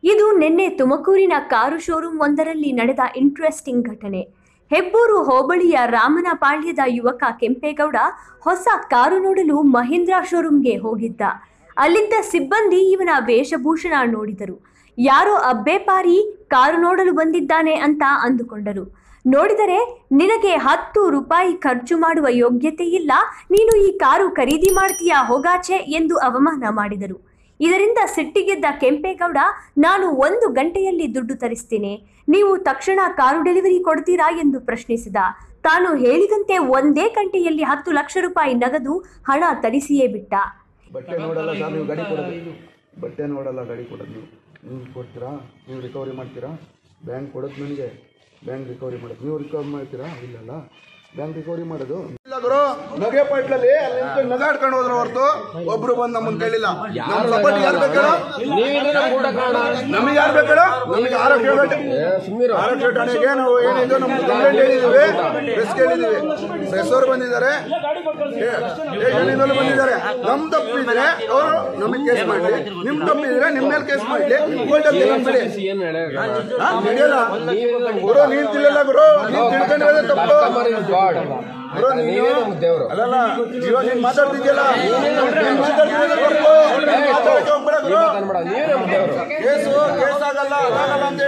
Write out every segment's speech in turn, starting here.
ಇದು ನಿನ್ನೆ ತುಮಕೂರಿನ ಕಾರು ಶೋರೂಮ್ ಒಂದರಲ್ಲಿ ನಡೆದ ಇಂಟ್ರೆಸ್ಟಿಂಗ್ ಘಟನೆ ಹೆಬ್ಬೂರು ಹೋಬಳಿಯ ರಾಮನಪಾಳ್ಯದ ಯುವಕ ಕೆಂಪೇಗೌಡ ಹೊಸ ಕಾರು ನೋಡಲು ಮಹೀಂದ್ರ ಶೋರೂಮ್ಗೆ ಹೋಗಿದ್ದ ಅಲ್ಲಿದ್ದ ಸಿಬ್ಬಂದಿ ಇವನ ವೇಷಭೂಷಣ ನೋಡಿದರು ಯಾರೋ ಅಬ್ಬೇಪಾರಿ ಕಾರು ನೋಡಲು ಬಂದಿದ್ದಾನೆ ಅಂತ ಅಂದುಕೊಂಡರು ನೋಡಿದರೆ ನಿನಗೆ ಹತ್ತು ರೂಪಾಯಿ ಖರ್ಚು ಮಾಡುವ ಯೋಗ್ಯತೆ ಇಲ್ಲ ನೀನು ಈ ಕಾರು ಖರೀದಿ ಮಾಡ್ತೀಯಾ ಹೋಗಾಚೆ ಎಂದು ಅವಮಾನ ಮಾಡಿದರು ಇದರಿಂದ ಸಿಟ್ಟಿಗೆದ್ದ ಕೆಂಪೇಗೌಡ ನಾನು ಒಂದು ಗಂಟೆಯಲ್ಲಿ ದುಡ್ಡು ತರಿಸ್ತೀನಿ ನೀವು ತಕ್ಷಣ ಕಾರು ಡೆಲಿವರಿ ಕೊಡ್ತೀರಾ ಎಂದು ಪ್ರಶ್ನಿಸಿದ ತಾನು ಹೇಳಿದಂತೆ ಒಂದೇ ಗಂಟೆಯಲ್ಲಿ ಹತ್ತು ಲಕ್ಷ ರೂಪಾಯಿ ನಗದು ಹಣ ತರಿಸಿಯೇ ಬಿಟ್ಟ ಬಟ್ಟೆ ನೋಡಲ್ಲ ಸರ್ ನೀವು ಗಾಡಿ ಕೊಡೋದು ಬಟ್ಟೆ ನೋಡಲ್ಲ ಗಾಡಿ ಕೊಡೋದು ನೀವು ನೀವು ಕೊಡ್ತೀರಾ ನೀವು ರಿಕವರಿ ಮಾಡ್ತೀರಾ ಬ್ಯಾಂಕ್ ಕೊಡೋದು ನನಗೆ ಬ್ಯಾಂಕ್ ರಿಕವರಿ ಮಾಡೋದು ನೀವು ರಿಕವರಿ ಮಾಡ್ತೀರಾ ಇಲ್ಲಲ್ಲ ಬ್ಯಾಂಕ್ ರಿಕವರಿ ಮಾಡೋದು ಇಲ್ಲ ಗುರು ನಗೆ ಪಟ್ಲಲ್ಲಿ ಅಲ್ಲಿ ನಿಂತ್ಕೊಂಡು ನಗಾಡ್ಕೊಂಡು ಹೋದ್ರ ಹೊರತು ಒಬ್ರು ಬಂದು ನಮ್ಮನ್ನ ಕೇಳಿಲ್ಲ ನಮ್ಮ ಸಪೋರ್ಟ್ ಯಾರು ಬೇಕೇಳ ನಮಗೆ ಯಾರು ಬೇಕೇಳ ನಮಗೆ ಆರೋಗ್ಯ ಬೇಕು ಆರೋಗ್ಯ ಠಾಣೆಗೆ ನಾವು ಏನಿದೆ ನಮ್ಮ ಕಂಪ್ಲೇಂಟ್ ಹೇಳಿದೀವಿ ಪ್ರೆಸ್ ಕೇಳಿದೀವಿ ಪ್ರೆಸ್ ಅವರು ಬಂದಿದ್ದಾರೆ ಸ್ಟೇಷನಿಂದಲೂ ಬಂದಿದ್ದಾರೆ ನಮ್ ತಪ್ಪಿದ್ರೆ ಅವರು ನಮಗೆ ಕೇಸ್ ಮಾಡ್ಲಿ ನಿಮ್ ತಪ್ಪಿದ್ರೆ ನಿಮ್ ಮೇಲೆ ಕೇಸ್ ಮಾಡ್ಲಿ ಕೋರ್ಟಲ್ಲಿ ಬಿಡಿ ಹಾ, ನಡೆಯಲ್ಲ ಗುರು ನೀನ್ ತಿಳಿಯಲ್ಲ ಗುರು ನೀನ್ ತಿಳ್ಕೊಂಡಿರೋದೇ ತಪ್ಪು ಗುರು ನೀನು ಅಲ್ಲಲ್ಲ ಇವಾಗ ನೀನ್ ಮಾತಾಡ್ತಿದ್ಯಲ್ಲ ನೀನ್ ಮಾತಾಡ್ತಿರೋದೇ ತಪ್ಪು ನೀನ್ ಮಾತಾಡಕ್ಕೆ ಹೋಗ್ಬೇಡ ಗುರು. ಕೇಸು ಕೇಸ್ ಆಗಲ್ಲ ಆಗಲ್ಲ ಅಂತ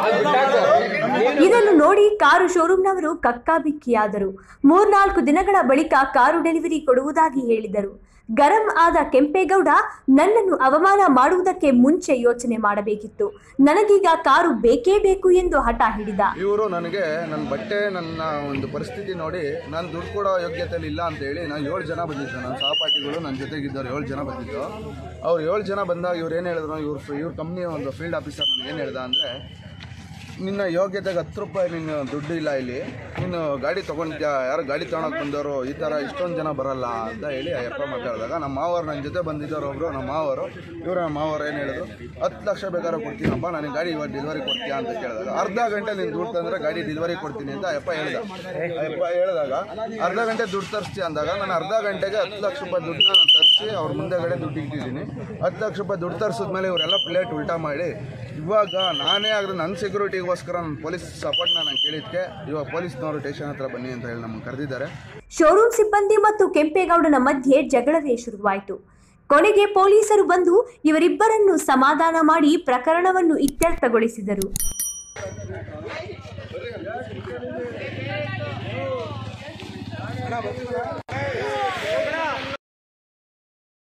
ಹೇಳಲ್ಲ ಇದನ್ನು ನೋಡಿ ಕಾರು ಶೋರೂಮ್ನವರು ಕಕ್ಕಾಬಿಕ್ಕಿಯಾದರು ಮೂರ್ನಾಲ್ಕು ದಿನಗಳ ಬಳಿಕ ಕಾರು ಡೆಲಿವರಿ ಕೊಡುವುದಾಗಿ ಹೇಳಿದರು ಗರಂ ಆದ ಕೆಂಪೇಗೌಡ ನನ್ನನ್ನು ಅವಮಾನ ಮಾಡುವುದಕ್ಕೆ ಮುಂಚೆ ಯೋಚನೆ ಮಾಡಬೇಕಿತ್ತು ನನಗೀಗ ಕಾರು ಬೇಕೇ ಬೇಕು ಎಂದು ಹಠ ಹಿಡಿದ ಇವರು ನನಗೆ ನನ್ನ ಬಟ್ಟೆ ನನ್ನ ಒಂದು ಪರಿಸ್ಥಿತಿ ನೋಡಿ ನಾನು ದುಡ್ಡು ಕೊಡೋ ಯೋಗ್ಯತೆಯಲ್ಲಿ ಇಲ್ಲ ಅಂತ ಹೇಳಿ ನಾನು ಏಳು ಜನ ಬಂದಿದ್ದೆ ನನ್ನ ಸಹಪಾಠಿಗಳು ನನ್ನ ಜೊತೆಗಿದ್ದವ್ರು ಏಳು ಜನ ಬಂದಿದ್ದು ಅವ್ರು ಏಳು ಜನ ಬಂದಾಗ ಇವ್ರು ಏನು ಹೇಳಿದ್ರು ಇವ್ರು ಇವ್ರ ಕಂಪ್ನಿ ಒಂದು ಫೀಲ್ಡ್ ಆಫೀಸರ್ ನನಗೆ ಏನು ಹೇಳ್ದ ಅಂದರೆ ನಿನ್ನ ಯೋಗ್ಯತೆಗೆ ಹತ್ತು ರೂಪಾಯಿ ನಿನ್ನ ದುಡ್ಡು ಇಲ್ಲ ಇಲ್ಲಿ ನೀನು ಗಾಡಿ ತೊಗೊಂಡ್ಯಾ ಯಾರು ಗಾಡಿ ತೊಗೊಳಕ್ಕೆ ಬಂದವರು ಈ ಥರ ಇಷ್ಟೊಂದು ಜನ ಬರಲ್ಲ ಅಂತ ಹೇಳಿ ಅಯ್ಯಪ್ಪ ಮಾತಾಡಿದಾಗ ನಮ್ಮ ಮಾವರು ನನ್ನ ಜೊತೆ ಬಂದಿದ್ದವರು ಒಬ್ಬರು ನಮ್ಮ ಮಾವರು ಇವರು ನಮ್ಮ ಮಾವರು ಏನು ಹೇಳಿದ್ರು ಹತ್ತು ಲಕ್ಷ ಬೇಕಾದ್ರೆ ಕೊಡ್ತೀನಪ್ಪ ನನಗೆ ಗಾಡಿ ಇವಾಗ ಡೆಲಿವರಿ ಕೊಡ್ತೀಯಾ ಅಂತ ಕೇಳಿದಾಗ ಅರ್ಧ ಗಂಟೆ ನೀನು ದುಡ್ಡು ತಂದರೆ ಗಾಡಿ ಡೆಲಿವರಿ ಕೊಡ್ತೀನಿ ಅಂತ ಅಯ್ಯಪ್ಪ ಹೇಳ್ದ ಅಯ್ಯಪ್ಪ ಹೇಳಿದಾಗ ಅರ್ಧ ಗಂಟೆ ದುಡ್ಡು ತರಿಸ್ತೀಯ ಅಂದಾಗ ನಾನು ಅರ್ಧ ಗಂಟೆಗೆ ಹತ್ತು ಲಕ್ಷ ರೂಪಾಯಿ ದುಡ್ಡನ್ನ ನಾನು ತರಿಸಿ ಅವ್ರ ಮುಂದೆಗಡೆ ದುಡ್ಡು ಇಟ್ಟಿದ್ದೀನಿ ಹತ್ತು ಲಕ್ಷ ರೂಪಾಯಿ ದುಡ್ಡು ತರಿಸಿದ್ಮೇಲೆ ಇವರೆಲ್ಲ ಪ್ಲೇಟ್ ಉಲ್ಟಾ ಮಾಡಿ ಇವಾಗ ನಾನೇ ಆದ್ರೆ ನನ್ನ ಸೆಕ್ಯೂರಿಟಿಗೋಸ್ಕರ ನನ್ನ ಪೊಲೀಸ್ ಸಪೋರ್ಟ್ನ ನಾನು ಕೇಳಿದ್ಕೆ ಇವಾಗ ಪೊಲೀಸ್ನವರು ಸ್ಟೇಷನ್ ಹತ್ರ ಬನ್ನಿ ಅಂತ ಹೇಳಿ ನಮಗೆ ಕರೆದಿದ್ದಾರೆ ಶೋರೂಮ್ ಸಿಬ್ಬಂದಿ ಮತ್ತು ಕೆಂಪೇಗೌಡನ ಮಧ್ಯೆ ಜಗಳವೇ ಶುರುವಾಯಿತು ಕೊನೆಗೆ ಪೊಲೀಸರು ಬಂದು ಇವರಿಬ್ಬರನ್ನು ಸಮಾಧಾನ ಮಾಡಿ ಪ್ರಕರಣವನ್ನು ಇತ್ಯರ್ಥಗೊಳಿಸಿದರು